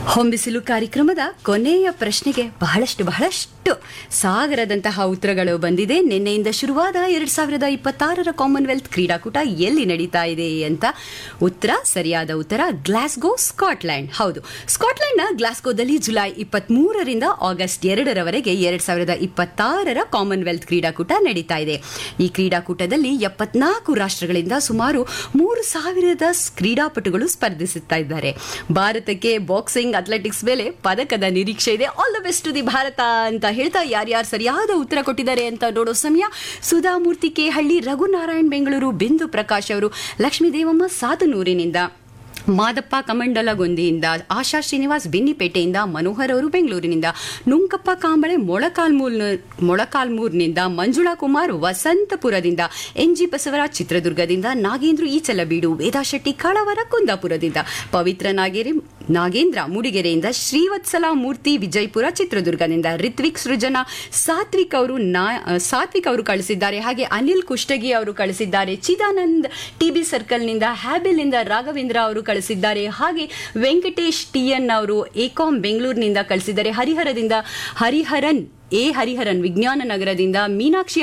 ಹೊಂಬಿಸಿಲು ಕಾರ್ಯಕ್ರಮದ ಕೊನೆಯ ಪ್ರಶ್ನೆಗೆ ಬಹಳಷ್ಟು ಬಹಳಷ್ಟು ಸಾಗರದಂತಹ ಉತ್ತರಗಳು ಬಂದಿದೆ ನಿನ್ನೆಯಿಂದ ಶುರುವಾದ ಎರಡ್ ಸಾವಿರದ ಇಪ್ಪತ್ತಾರರ ಕಾಮನ್ವೆಲ್ತ್ ಕ್ರೀಡಾಕೂಟ ಎಲ್ಲಿ ನಡೀತಾ ಇದೆ ಅಂತ ಉತ್ತರ ಸರಿಯಾದ ಉತ್ತರ ಗ್ಲಾಸ್ಗೋ ಸ್ಕಾಟ್ಲ್ಯಾಂಡ್ ಹೌದು ಸ್ಕಾಟ್ಲೆಂಡ್ನ ಗ್ಲಾಸ್ಗೋದಲ್ಲಿ ಜುಲೈ ಇಪ್ಪತ್ಮೂರರಿಂದ ಆಗಸ್ಟ್ ಎರಡರವರೆಗೆ ಎರಡ್ ಸಾವಿರದ ಇಪ್ಪತ್ತಾರರ ಕಾಮನ್ವೆಲ್ತ್ ಕ್ರೀಡಾಕೂಟ ನಡೀತಾ ಇದೆ ಈ ಕ್ರೀಡಾಕೂಟದಲ್ಲಿ ಎಪ್ಪತ್ನಾಲ್ಕು ರಾಷ್ಟ್ರಗಳಿಂದ ಸುಮಾರು ಮೂರು ಸಾವಿರದ ಕ್ರೀಡಾಪಟುಗಳು ಸ್ಪರ್ಧಿಸುತ್ತಾ ಇದ್ದಾರೆ ಭಾರತಕ್ಕೆ ಬಾಕ್ಸಿಂಗ್ ಅಥ್ಲೆಟಿಕ್ಸ್ ಮೇಲೆ ಪದಕದ ನಿರೀಕ್ಷೆ ಇದೆ all the best the Bharat ಅಂತ ಹೇಳ್ತಾ ಯಾರ್ಯಾರು ಸರಿಯಾದ ಉತ್ತರ ಕೊಟ್ಟಿದ್ದಾರೆ ಅಂತ ನೋಡೋ ಸಮಯ ಸುಧಾಮೂರ್ತಿ ಕೆ ಹಳ್ಳಿ ರಘುನಾರಾಯಣ್ ಬೆಂಗಳೂರು ಬಿಂದು ಪ್ರಕಾಶ್ ಅವರು ಲಕ್ಷ್ಮೀ ದೇವಮ್ಮ ಸಾತನೂರಿನಿಂದ ಮಾದಪ್ಪ ಕಮಂಡಲಗೊಂದಿಯಿಂದ ಆಶಾ ಶ್ರೀನಿವಾಸ್ ಬೆನ್ನಿಪೇಟೆಯಿಂದ ಮನೋಹರ್ ಅವರು ಬೆಂಗಳೂರಿನಿಂದ ನುಂಕಪ್ಪ ಕಾಂಬಳೆ ಮೊಳಕಾಲ್ಮೂರ್ ಮೊಳಕಾಲ್ಮೂರ್ನಿಂದ ಮಂಜುಳಾ ಕುಮಾರ್ ವಸಂತಪುರದಿಂದ ಎನ್ ಜಿ ಬಸವರಾಜ್ ಚಿತ್ರದುರ್ಗದಿಂದ ನಾಗೇಂದ್ರ ಈಚಲಬೀಡು ವೇದಾ ಶೆಟ್ಟಿ ಕಾಳವರ ಕುಂದಾಪುರದಿಂದ ಪವಿತ್ರ ನಾಗೇರಿ ನಾಗೇಂದ್ರ ಮೂಡಿಗೆರೆಯಿಂದ ಶ್ರೀವತ್ಸಲ ಮೂರ್ತಿ ವಿಜಯಪುರ ಚಿತ್ರದುರ್ಗದಿಂದ ರಿತ್ವಿಕ್ ಸೃಜನಾ ಸಾತ್ವಿಕ್ ಅವರು ಸಾತ್ವಿಕ್ ಅವರು ಕಳಿಸಿದ್ದಾರೆ ಹಾಗೆ ಅನಿಲ್ ಕುಷ್ಟಗಿ ಅವರು ಕಳಿಸಿದ್ದಾರೆ ಚಿದಾನಂದ್ ಟಿಬಿ ಸರ್ಕಲ್ನಿಂದ ಹ್ಯಾಬಿಲ್ನಿಂದ ರಾಘವೇಂದ್ರ ಅವರು ಕಳಿಸಿದ್ದಾರೆ ಹಾಗೆ ವೆಂಕಟೇಶ್ ಟಿಎನ್ ಅವರು ಎಕಾಂ ಬೆಂಗಳೂರಿನಿಂದ ಕಳಿಸಿದ್ದಾರೆ ಹರಿಹರದಿಂದ ಹರಿಹರನ್ ಎ ಹರಿಹರನ್ ವಿಜ್ಞಾನ ನಗರದಿಂದ ಮೀನಾಕ್ಷಿ